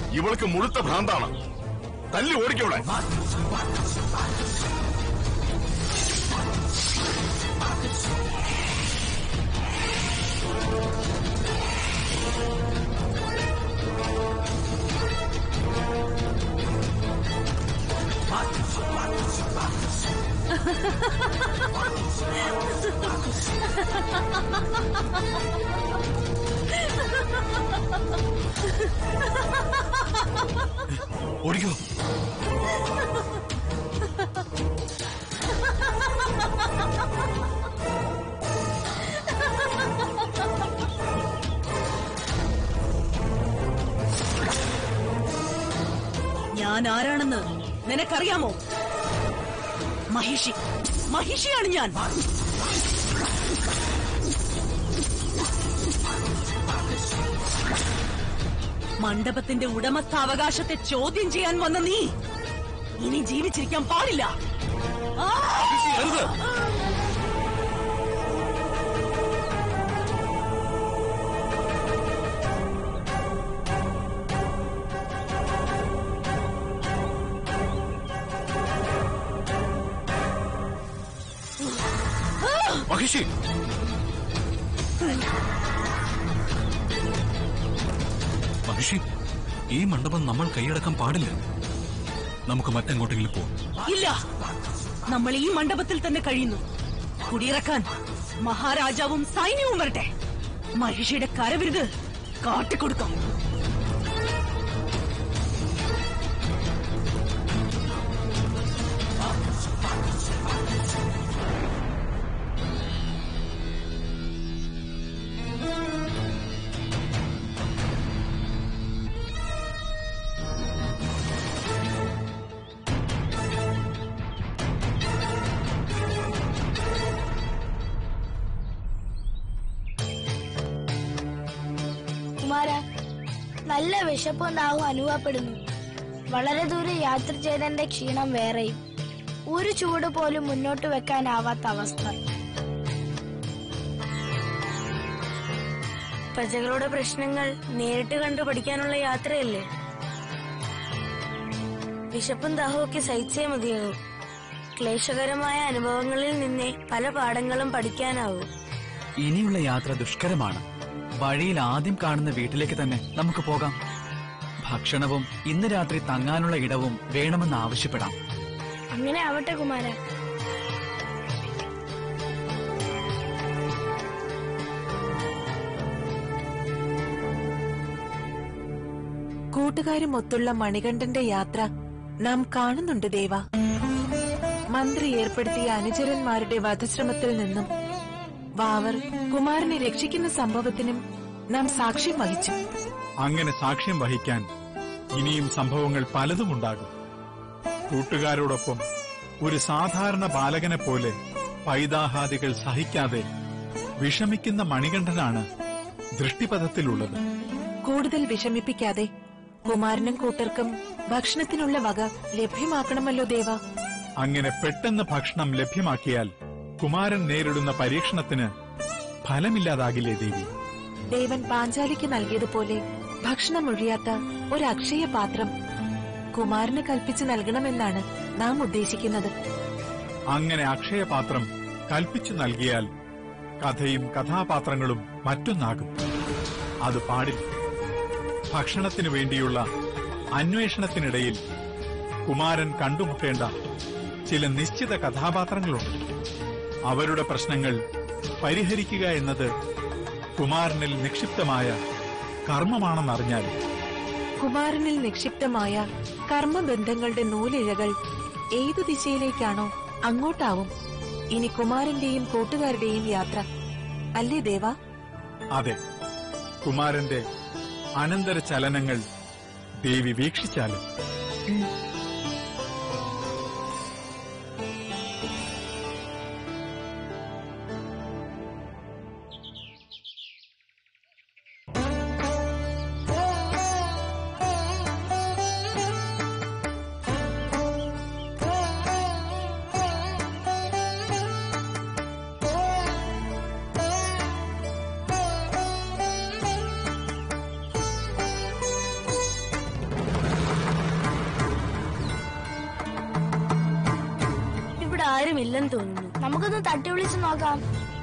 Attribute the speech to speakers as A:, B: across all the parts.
A: ഇവൾക്ക് മുഴുത്ത ഭ്രാന്താണ് തല്ലി ഓടിക്കവിടെ
B: ഓടിക്കോ
C: ഞാൻ ആരാണെന്ന് നിനക്കറിയാമോ മഹിഷി മഹിഷിയാണ് ഞാൻ മണ്ഡപത്തിന്റെ ഉടമസ്ഥാവകാശത്തെ ചോദ്യം ചെയ്യാൻ വന്ന നീ ഇനി ജീവിച്ചിരിക്കാൻ പാടില്ല ആ!
B: അരുത് മഹിഷി മഹിഷി ഈ മണ്ഡപം നമ്മൾ കൈയടക്കാൻ പാടില്ല നമുക്ക് മറ്റെങ്ങോട്ടെങ്കിലും പോവാം
C: ഇല്ല നമ്മൾ ഈ മണ്ഡപത്തിൽ തന്നെ കഴിയുന്നു കുടിയിറക്കാൻ മഹാരാജാവും സൈന്യവും വരട്ടെ മഹിഷിയുടെ കരവിരുത് കാട്ടിക്കൊടുക്കാം
D: കുമാര നല്ല വിശപ്പും ദാഹവും അനുഭവപ്പെടുന്നു വളരെ ദൂരം യാത്ര ചെയ്തതിന്റെ ക്ഷീണം വേറെയും ഒരു ചൂട് പോലും മുന്നോട്ട് വെക്കാനാവാത്ത അവസ്ഥ
E: പ്രജകളുടെ പ്രശ്നങ്ങൾ നേരിട്ട് കണ്ടു പഠിക്കാനുള്ള യാത്രയല്ലേ വിശപ്പും ദാഹമൊക്കെ സഹിച്ചേ മതിയാകും ക്ലേശകരമായ അനുഭവങ്ങളിൽ നിന്നേ പല പാഠങ്ങളും പഠിക്കാനാവൂ
F: ഇനിയുള്ള യാത്ര ദുഷ്കരമാണ് വഴിയിൽ ആദ്യം കാണുന്ന വീട്ടിലേക്ക് തന്നെ നമുക്ക് പോകാം ഭക്ഷണവും ഇന്ന് രാത്രി തങ്ങാനുള്ള ഇടവും വേണമെന്ന് ആവശ്യപ്പെടാം
D: അങ്ങനെ ആവട്ടെ കുമാര
G: കൂട്ടുകാരുമൊത്തുള്ള മണികണ്ഠന്റെ യാത്ര നാം കാണുന്നുണ്ട് ദേവ മന്ത്രി ഏർപ്പെടുത്തിയ അനുചരന്മാരുടെ വധശ്രമത്തിൽ നിന്നും വാവർ കുമാരനെ രക്ഷിക്കുന്ന സംഭവത്തിനും നാം സാക്ഷ്യം വഹിച്ചു
H: അങ്ങനെ സാക്ഷ്യം വഹിക്കാൻ ഇനിയും സംഭവങ്ങൾ പലതുമുണ്ടാകും കൂട്ടുകാരോടൊപ്പം ഒരു സാധാരണ ബാലകനെ പോലെ പൈതാഹാദികൾ സഹിക്കാതെ വിഷമിക്കുന്ന മണികണ്ഠനാണ് ദൃഷ്ടിപഥത്തിലുള്ളത്
G: കൂടുതൽ വിഷമിപ്പിക്കാതെ കുമാരനും കൂട്ടർക്കും ഭക്ഷണത്തിനുള്ള വക ലഭ്യമാക്കണമല്ലോ ദേവ
H: അങ്ങനെ പെട്ടെന്ന് ഭക്ഷണം ലഭ്യമാക്കിയാൽ കുമാരൻ നേരിടുന്ന പരീക്ഷണത്തിന് ഫലമില്ലാതാകില്ലേ ദേവി
G: ദേവൻ പാഞ്ചാലിക്ക് നൽകിയതുപോലെ ഭക്ഷണം ഒഴിയാത്ത ഒരു അക്ഷയ പാത്രം കുമാരന് കൽപ്പിച്ചു നൽകണമെന്നാണ് നാം ഉദ്ദേശിക്കുന്നത്
H: അങ്ങനെ അക്ഷയപാത്രം കൽപ്പിച്ചു നൽകിയാൽ കഥയും കഥാപാത്രങ്ങളും മറ്റൊന്നാകും അത് പാടില്ല ഭക്ഷണത്തിനു വേണ്ടിയുള്ള അന്വേഷണത്തിനിടയിൽ കുമാരൻ കണ്ടുമുട്ടേണ്ട ചില നിശ്ചിത കഥാപാത്രങ്ങളുണ്ട് അവരുടെ പ്രശ്നങ്ങൾ പരിഹരിക്കുക എന്നത് കുമാരനിൽ നിക്ഷിപ്തമായ കർമ്മമാണെന്നറിഞ്ഞാൽ
G: കുമാരനിൽ നിക്ഷിപ്തമായ കർമ്മബന്ധങ്ങളുടെ നൂലിഴകൾ ഏതു ദിശയിലേക്കാണോ അങ്ങോട്ടാവും ഇനി കുമാരന്റെയും കൂട്ടുകാരുടെയും യാത്ര അല്ലേ ദേവ
H: അതെ കുമാരന്റെ അനന്തര ചലനങ്ങൾ ദേവി വീക്ഷിച്ചാലും
E: ഇല്ലെന്ന് തോന്നുന്നു
D: നമുക്കൊന്ന് തട്ടി വിളിച്ച് നോക്കാം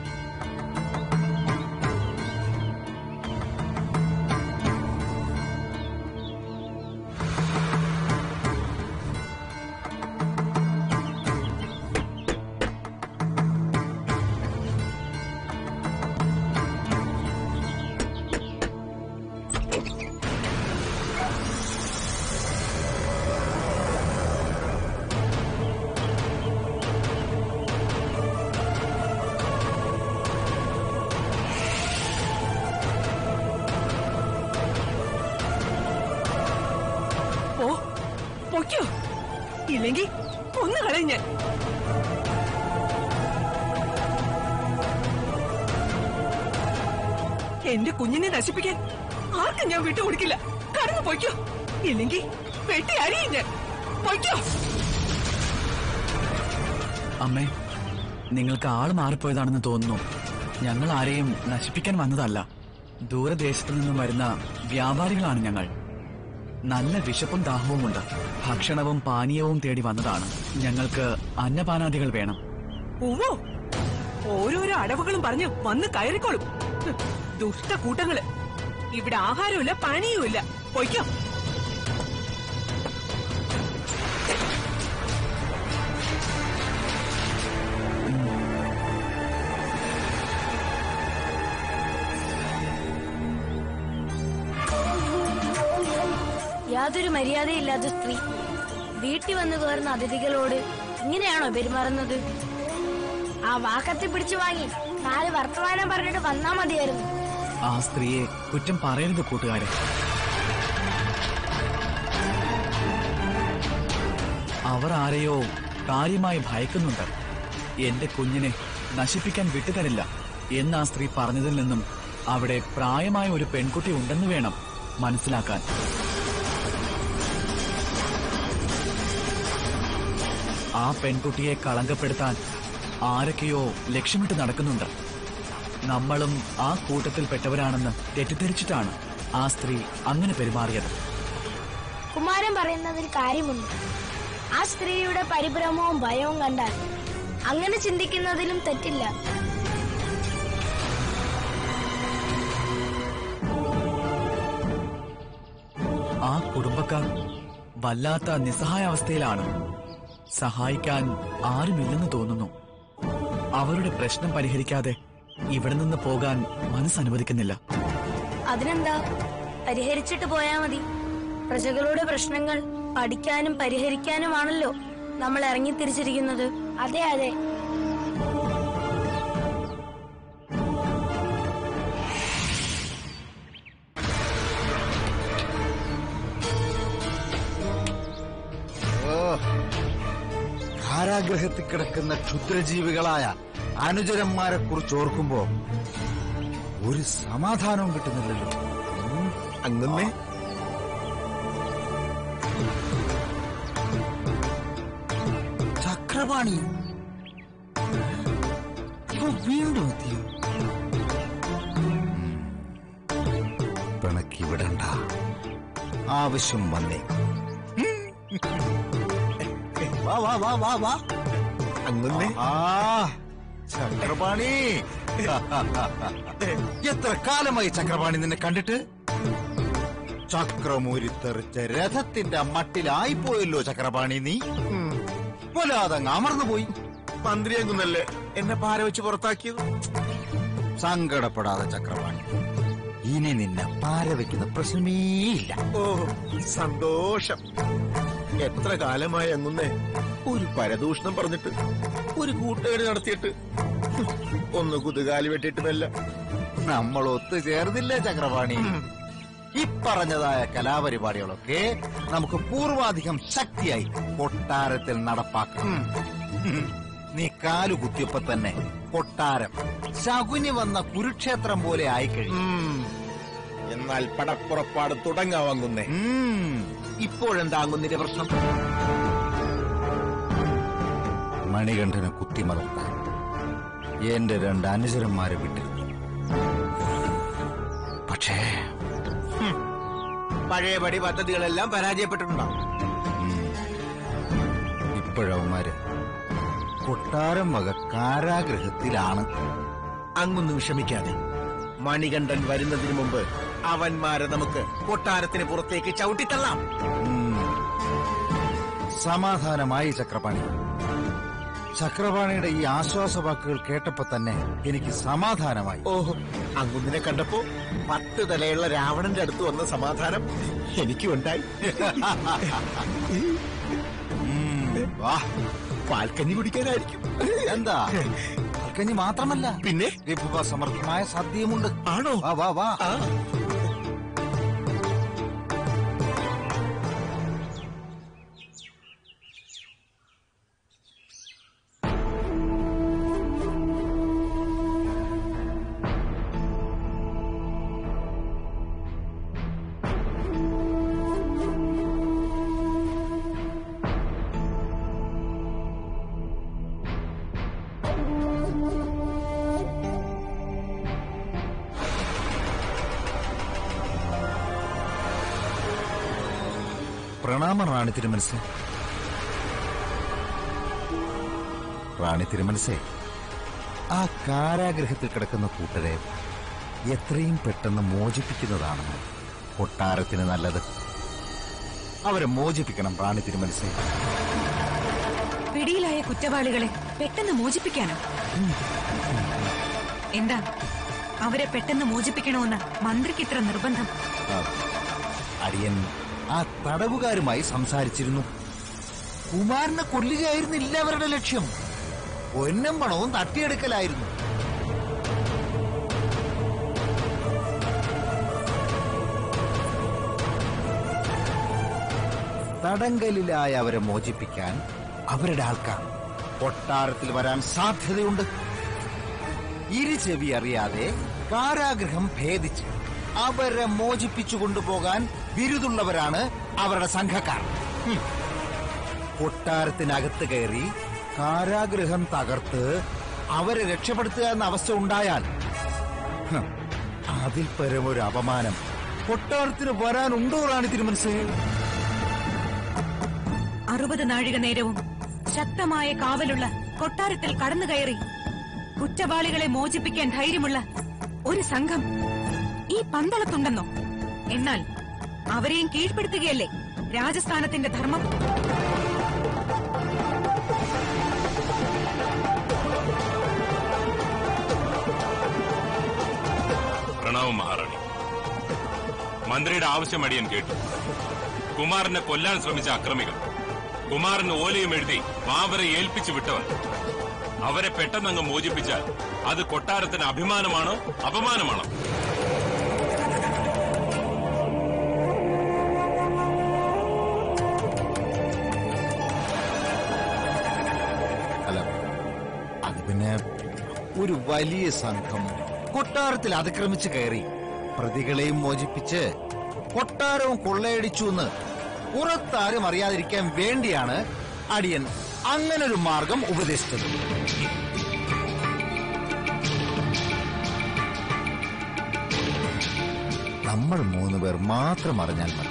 C: പോ പൊയ്ക്കോ ഇല്ലെങ്കിൽ ഒന്ന് കളയും ഞാൻ എന്റെ കുഞ്ഞിനെ നശിപ്പിക്കാൻ ആർക്കും ഞാൻ വിട്ടുകൊടുക്കില്ല കടന്നു പൊയ്ക്കോ ഇല്ലെങ്കിൽ വെട്ടി അരിയും ഞാൻ പൊയ്ക്കോ
F: അമ്മേ നിങ്ങൾക്ക് ആള് മാറിപ്പോയതാണെന്ന് തോന്നുന്നു ഞങ്ങൾ ആരെയും നശിപ്പിക്കാൻ വന്നതല്ല ദൂരദേശത്തു നിന്നും വരുന്ന വ്യാപാരികളാണ് ഞങ്ങൾ നല്ല വിശപ്പും ദാഹവുമുണ്ട് ഭക്ഷണവും പാനീയവും തേടി വന്നതാണ് ഞങ്ങൾക്ക് അന്നപാനാദികൾ വേണം
C: ഓവോ ഓരോരോ അടവുകളും പറഞ്ഞ് വന്ന് കയറിക്കോളും ഹ്, ദുഷ്ട കൂട്ടങ്ങള് ഇവിടെ ആഹാരമില്ല പാനീയവുമില്ല പൊയ്ക്കോ
D: യാതൊരു മര്യാദയില്ലാത്ത സ്ത്രീ വീട്ടിൽ വന്നു കയറുന്ന അതിഥികളോട് ഇങ്ങനെയാണോ പെരുമാറുന്നത് ആ വാക്കത്തി പിടിച്ചു വാങ്ങി നാല് വർത്തമാനം പറഞ്ഞിട്ട് വന്നാ മതിയായിരുന്നു
F: ആ സ്ത്രീയെ കുറ്റം പറയരുത് കൂട്ടുകാരെ അവർ ആരെയോ കാര്യമായി ഭയക്കുന്നുണ്ട് എന്റെ കുഞ്ഞിനെ നശിപ്പിക്കാൻ വിട്ടുതരില്ല എന്ന് ആ സ്ത്രീ പറഞ്ഞതിൽ നിന്നും അവിടെ പ്രായമായ ഒരു പെൺകുട്ടി ഉണ്ടെന്ന് വേണം മനസ്സിലാക്കാൻ ആ പെൺകുട്ടിയെ കളങ്കപ്പെടുത്താൻ ആരൊക്കെയോ ലക്ഷ്യമിട്ട് നടക്കുന്നുണ്ട് നമ്മളും ആ കൂട്ടത്തിൽപ്പെട്ടവരാണെന്ന് തെറ്റിദ്ധരിച്ചിട്ടാണ് ആ സ്ത്രീ അങ്ങനെ പെരുമാറിയത്
D: കുമാരൻ പറയുന്നതിൽ കാര്യമുണ്ട് ആ സ്ത്രീയുടെ പരിഭ്രമവും ഭയവും കണ്ടാൽ അങ്ങനെ ചിന്തിക്കുന്നതിലും തെറ്റില്ല
F: ആ കുടുംബക്കാർ വല്ലാത്ത നിസ്സഹായാവസ്ഥയിലാണ് സഹായിക്കാൻ ആരുമില്ലെന്ന് തോന്നുന്നു അവരുടെ പ്രശ്നം പരിഹരിക്കാതെ ഇവിടെ നിന്ന് പോകാൻ മനസ്സനുവദിക്കുന്നില്ല
E: അതിനെന്താ പരിഹരിച്ചിട്ട് പോയാ മതി പ്രജകളുടെ പ്രശ്നങ്ങൾ പഠിക്കാനും പരിഹരിക്കാനുമാണല്ലോ നമ്മൾ ഇറങ്ങി തിരിച്ചിരിക്കുന്നത്
D: അതെ അതെ
I: ഓ, കാരാഗ്രഹത്തിൽ കിടക്കുന്ന ക്ഷുദ്രജീവികളായ അനുചരന്മാരെ കുറിച്ച് ഓർക്കുമ്പോ ഒരു സമാധാനവും കിട്ടുന്നില്ലല്ലോ ഉം,
A: അങ്ങനെ
I: ചക്രപാണി ഇവ വീണ്ടും എത്തിയോ ഉം, പിണക്കി വിടണ്ട ആവശ്യം വന്നേ വാ വാ വാ വാ വാ
A: അങ്ങനെ
I: ആ ചക്രപാണി എത്ര കാലമായി ചക്രപാണി നിന്നെ കണ്ടിട്ട് ചക്രമൂരിത്തെറിച്ച രഥത്തിന്റെ മട്ടിലായിപ്പോയല്ലോ ചക്രപാണി നീ വല്ലാതങ്ങ് അമർന്നുപോയി
A: മന്ത്രിയാകുന്നല്ലേ എന്നെ പാര വെച്ച് പുറത്താക്കിയത്
I: സങ്കടപ്പെടാതെ ചക്രപാണി ഇനി നിന്നെ പാര വെക്കുന്ന പ്രശ്നമേയില്ല
A: ഓ സന്തോഷം എത്ര കാലമായി അങ്ങുന്നേ ഒരു പരദൂഷണം പറഞ്ഞിട്ട് ഒരു കൂട്ടുകാരി നടത്തിയിട്ട് ഒന്ന് കുതുകാലി വെട്ടിയിട്ടുമല്ല
I: നമ്മൾ ഒത്തുചേർന്നില്ലേ ചക്രപാണി ഇപ്പറഞ്ഞതായ കലാപരിപാടികളൊക്കെ നമുക്ക് പൂർവാധികം ശക്തിയായി കൊട്ടാരത്തിൽ നടപ്പാക്കണം ഉം. നീ കാലു കുത്തിയപ്പോ തന്നെ കൊട്ടാരം ശകുനി വന്ന കുരുക്ഷേത്രം പോലെ ആയിക്കഴിഞ്ഞു
A: എന്നാൽ പടപ്പുറപ്പാട് തുടങ്ങാവാങ്ങുന്നേ
I: ഉം. ഇപ്പോഴെന്താ അങ്ങുന്നിന്റെ പ്രശ്നം മണികണ്ഠനെ കുത്തിമലർത്താൻ എന്റെ രണ്ട് അനുചരന്മാരെ വിട്ടിരുന്നു പക്ഷേ
A: പഴയപടി പദ്ധതികളെല്ലാം പരാജയപ്പെട്ടിട്ടുണ്ടാവും
I: ഇപ്പോഴവന്മാര് കൊട്ടാരം വക കാരാഗ്രഹത്തിലാണ്
A: അങ്ങൊന്നും വിഷമിക്കാതെ മണികണ്ഠൻ വരുന്നതിന് മുമ്പ് അവന്മാരെ നമുക്ക് കൊട്ടാരത്തിന് പുറത്തേക്ക് ചവിട്ടിത്തള്ളാം
I: ഉം. സമാധാനമായി ചക്രപാണി ചക്രപാണിയുടെ ഈ ആശ്വാസവാക്കുകൾ കേട്ടപ്പോ തന്നെ എനിക്ക് സമാധാനമായി
A: ഓഹോ അങ്ങുന്നിനെ കണ്ടപ്പോ പത്ത് തലയുള്ള രാവണന്റെ അടുത്ത് വന്ന സമാധാനം എനിക്കും ഉണ്ടായി
I: ഉം, വാ
A: പാൽക്കഞ്ഞി കുടിക്കാനായിരിക്കും
I: എന്താ കഞ്ഞി മാത്രമല്ല
A: പിന്നെ
I: വിഭവ സമൃദ്ധമായ സദ്യയുമുണ്ട്
A: ആണോ
I: വാ വാ വാ
A: ആ
I: പ്രണാമം റാണി തിരുമനസ് റാണി തിരുമനസേ ആ കാരാഗ്രഹത്തിൽ കിടക്കുന്ന കൂട്ടരെ എത്രയും പെട്ടെന്ന് മോചിപ്പിക്കുന്നതാണ് കൊട്ടാരത്തിന് നല്ലത് അവരെ മോചിപ്പിക്കണം റാണി തിരുമനസേ
J: പിടിയിലായ കുറ്റവാളികളെ പെട്ടെന്ന് മോചിപ്പിക്കാനോ എന്താ അവരെ പെട്ടെന്ന് മോചിപ്പിക്കണമെന്ന് മന്ത്രിക്ക് ഇത്ര നിർബന്ധം
I: ആ, അടിയൻ ആ തടവുകാരുമായി സംസാരിച്ചിരുന്നു കുമാരനെ കൊല്ലുകയായിരുന്നില്ല അവരുടെ ലക്ഷ്യം പൊന്നും പണവും തട്ടിയെടുക്കലായിരുന്നു തടങ്കലിലായ അവരെ മോചിപ്പിക്കാൻ അവരുടെ ആൾക്കാർ കൊട്ടാരത്തിൽ വരാൻ സാധ്യതയുണ്ട് ഇരുചെവി അറിയാതെ കാരാഗ്രഹം ഭേദിച്ച് അവരെ മോചിപ്പിച്ചു കൊണ്ടുപോകാൻ ബിരുദുള്ളവരാണ് അവരുടെ സംഘക്കാർ ഹും. കൊട്ടാരത്തിനകത്ത് കയറി കാരാഗ്രഹം തകർത്ത് അവരെ രക്ഷപ്പെടുത്തുക എന്ന അവസ്ഥ ഉണ്ടായാൽ ഹും, അതിൽ പരമൊരു അപമാനം കൊട്ടാരത്തിന് വരാനുണ്ടോ റാണി തിരുമനസ്
J: അറുപത് നാഴിക നേരവും ശക്തമായ കാവലുള്ള കൊട്ടാരത്തിൽ കടന്നു കയറി കുറ്റവാളികളെ മോചിപ്പിക്കാൻ ധൈര്യമുള്ള ഒരു സംഘം ഈ പന്തളത്തുണ്ടെന്നോ എന്നാൽ അവരെയും കീഴ്പ്പെടുത്തുകയല്ലേ രാജസ്ഥാനത്തിന്റെ ധർമ്മം
K: പ്രണവ് മഹാറാണി മന്ത്രിയുടെ ആവശ്യം അടിയൻ കേട്ടു കുമാരനെ കൊല്ലാൻ ശ്രമിച്ച അക്രമികൾ കുമാരന് ഓലയും എഴുതി മാവരെ ഏൽപ്പിച്ചു വിട്ടവർ അവരെ പെട്ടെന്നങ്ങ് മോചിപ്പിച്ചാൽ അത് കൊട്ടാരത്തിന് അഭിമാനമാണോ അപമാനമാണോ
I: അല്ല അത് പിന്നെ ഒരു വലിയ സംഘം കൊട്ടാരത്തിൽ അതിക്രമിച്ച് കയറി പ്രതികളെയും മോചിപ്പിച്ച് കൊട്ടാരവും കൊള്ളയടിച്ചു എന്ന് പുറത്താരും അറിയാതിരിക്കാൻ വേണ്ടിയാണ് അടിയൻ അങ്ങനൊരു മാർഗം ഉപദേശിച്ചത് നമ്മൾ മൂന്ന് പേർ മാത്രം അറിഞ്ഞാൽ മതി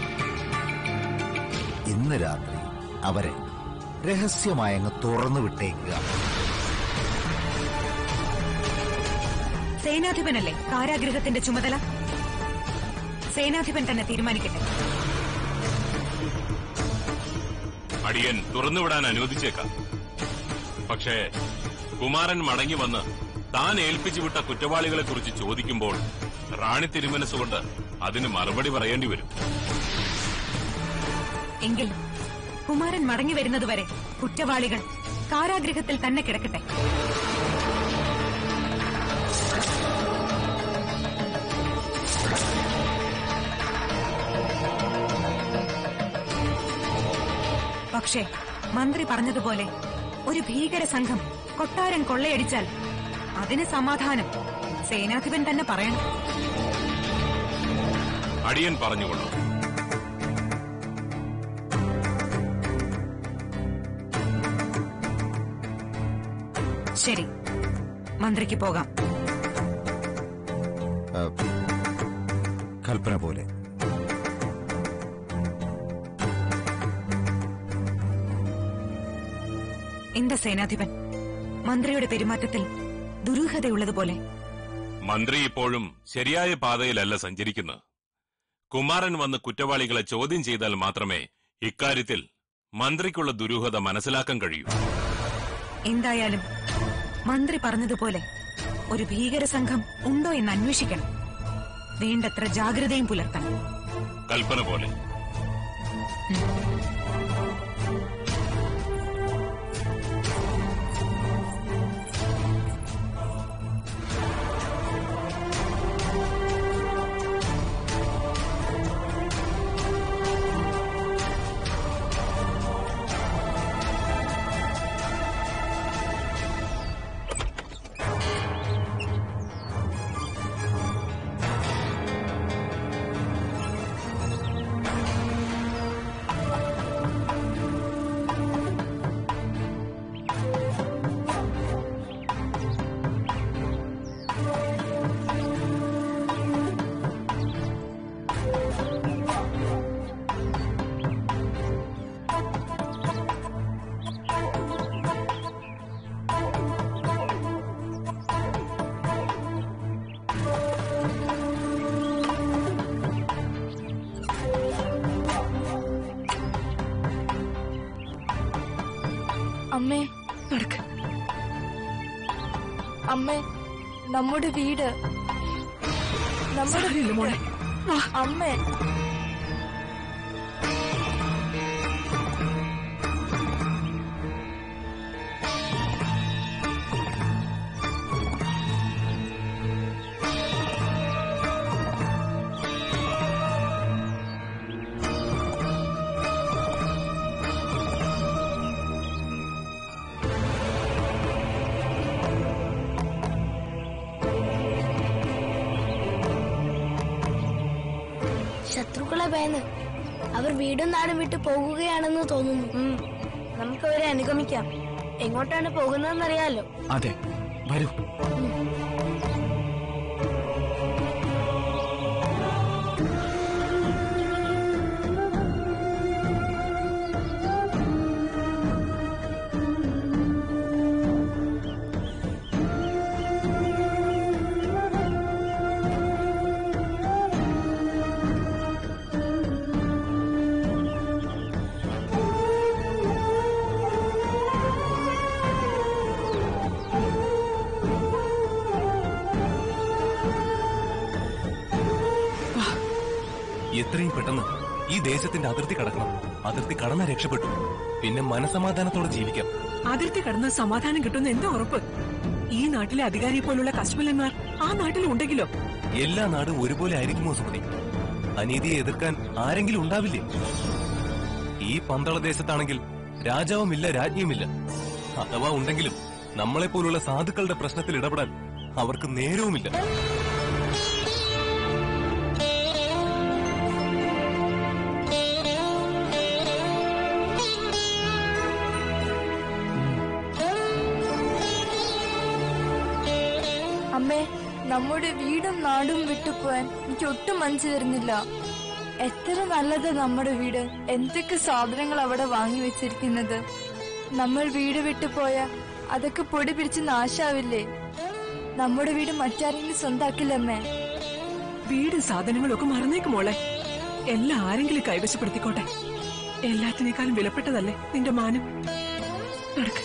I: ഇന്ന് രാത്രി അവരെ രഹസ്യമായി അങ്ങ് തുറന്നു വിട്ടേക്കുക
J: സേനാധിപനല്ലേ കാരാഗൃഹത്തിന്റെ ചുമതല സേനാധിപൻ തന്നെ തീരുമാനിക്കട്ടെ
K: അടിയൻ തുറന്നുവിടാൻ അനുവദിച്ചേക്കാം പക്ഷേ കുമാരൻ മടങ്ങി വന്ന് താൻ ഏൽപ്പിച്ചു വിട്ട കുറ്റവാളികളെ കുറിച്ച് ചോദിക്കുമ്പോൾ റാണി തിരുമനസ്സുകൊണ്ട് അതിന് മറുപടി പറയേണ്ടി വരും
J: എങ്കിൽ കുമാരൻ മടങ്ങി വരുന്നതുവരെ കുറ്റവാളികൾ കാരാഗൃഹത്തിൽ തന്നെ കിടക്കട്ടെ പക്ഷേ മന്ത്രി പറഞ്ഞതുപോലെ ഒരു ഭീകര സംഘം കൊട്ടാരം കൊള്ളയടിച്ചാൽ അതിന് സമാധാനം സേനാധിപൻ തന്നെ പറയണം
K: അടിയൻ പറഞ്ഞുകൊള്ളു
J: ശരി മന്ത്രിക്ക് പോകാം
I: ആ, കൽപ്പന പോലെ
J: എന്താ സേനാധിപൻ മന്ത്രിയുടെ പെരുമാറ്റത്തിൽ ദുരൂഹതയുള്ളതുപോലെ
K: മന്ത്രി ഇപ്പോഴും ശരിയായ പാതയിലല്ല സഞ്ചരിക്കുന്നത് കുമാരൻ വന്ന് കുറ്റവാളികളെ ചോദ്യം ചെയ്താൽ മാത്രമേ ഇക്കാര്യത്തിൽ മന്ത്രിക്കുള്ള ദുരൂഹത മനസ്സിലാക്കാൻ കഴിയൂ
J: എന്തായാലും മന്ത്രി പറഞ്ഞതുപോലെ ഒരു ഭീകര സംഘം ഉണ്ടോ എന്ന് അന്വേഷിക്കണം വേണ്ടത്ര ജാഗ്രതയും പുലർത്തണം
K: കൽപ്പന പോലെ
D: അമ്മേ
C: നടക്ക്
D: അമ്മേ നമ്മുടെ വീട് നമ്മുടെ
C: സാരമില്ല മോളെ വാ
D: അമ്മേ ശത്രുക്കളെ ഭയന്ന് അവർ വീടും നാടും വിട്ട് പോകുകയാണെന്ന് തോന്നുന്നു നമുക്ക് അവരെ അനുഗമിക്കാം എങ്ങോട്ടാണ് പോകുന്നതെന്നറിയാലോ
F: അതെ വരൂ
L: എത്രയും പെട്ടെന്ന് ഈ ദേശത്തിന്റെ അതിർത്തി കടക്കണം അതിർത്തി കടന്ന രക്ഷപ്പെട്ടു പിന്നെ മനസമാധാനത്തോടെ ജീവിക്കാം
C: അതിർത്തി കടന്ന് സമാധാനം കിട്ടുന്ന എന്താ ഉറപ്പ് ഈ നാട്ടിലെ അധികാരിയെ പോലുള്ള കശ്മലന്മാർ ആ നാട്ടിൽ ഉണ്ടെങ്കിലോ
L: എല്ലാ നാടും ഒരുപോലെ ആയിരിക്കുമോ സുമതി അനീതിയെ എതിർക്കാൻ ആരെങ്കിലും ഉണ്ടാവില്ലേ ഈ പന്തള ദേശത്താണെങ്കിൽ രാജാവുമില്ല രാജ്ഞിയുമില്ല അഥവാ ഉണ്ടെങ്കിലും നമ്മളെപ്പോലുള്ള സാധുക്കളുടെ പ്രശ്നത്തിൽ ഇടപെടാൻ അവർക്ക് നേരവുമില്ല
D: അമ്മേ നമ്മുടെ വീടും നാടും വിട്ടുപോവാൻ എനിക്ക് ഒട്ടും മനസ്സ് വരുന്നില്ല എത്ര നല്ലത് നമ്മുടെ വീട് എന്തൊക്കെ സാധനങ്ങൾ അവിടെ വാങ്ങി വെച്ചിരിക്കുന്നത് നമ്മൾ വീട് വിട്ടുപോയ അതൊക്കെ പൊടി പിടിച്ച് നാശാവില്ലേ നമ്മുടെ വീട് മറ്റാരെങ്കിലും സ്വന്താക്കില്ലമ്മേ
C: വീടും സാധനങ്ങളും ഒക്കെ മറന്നേക്ക് മോളെ എല്ലാം ആരെങ്കിലും കൈവശപ്പെടുത്തിക്കോട്ടെ എല്ലാത്തിനേക്കാളും വിലപ്പെട്ടതല്ലേ നിന്റെ മാനം നടക്ക്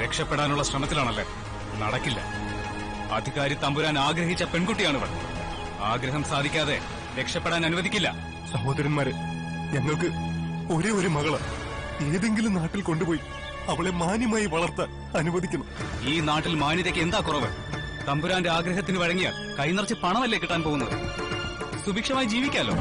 B: രക്ഷപ്പെടാനുള്ള ശ്രമത്തിലാണല്ലേ നടക്കില്ല അധികാരി തമ്പുരാൻ ആഗ്രഹിച്ച പെൺകുട്ടിയാണിവൾ ആഗ്രഹം സാധിക്കാതെ രക്ഷപ്പെടാൻ അനുവദിക്കില്ല
L: സഹോദരന്മാരെ ഞങ്ങൾക്ക് ഒരേ ഒരു മകള് ഏതെങ്കിലും നാട്ടിൽ കൊണ്ടുപോയി അവളെ മാന്യമായി വളർത്താൻ അനുവദിക്കണം
B: ഈ നാട്ടിൽ മാന്യതയ്ക്ക് എന്താ കുറവ് തമ്പുരാന്റെ ആഗ്രഹത്തിന് വഴങ്ങിയ കൈനിറച്ച് പണമല്ലേ കിട്ടാൻ പോകുന്നത് സുഭിക്ഷമായി ജീവിക്കാലോ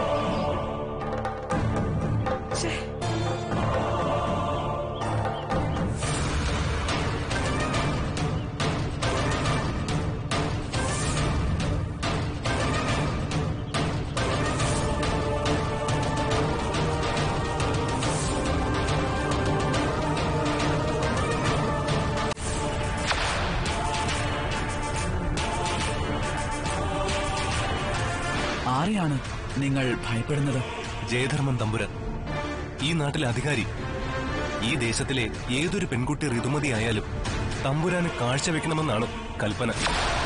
F: ആരെയാണ് നിങ്ങൾ ഭയപ്പെടുന്നത്
L: ജയധർമ്മൻ തമ്പുരാൻ ഈ നാട്ടിലെ അധികാരി ഈ ദേശത്തിലെ ഏതൊരു പെൺകുട്ടി ഋതുമതിയായാലും തമ്പുരാന് കാഴ്ചവെക്കണമെന്നാണ് കൽപ്പന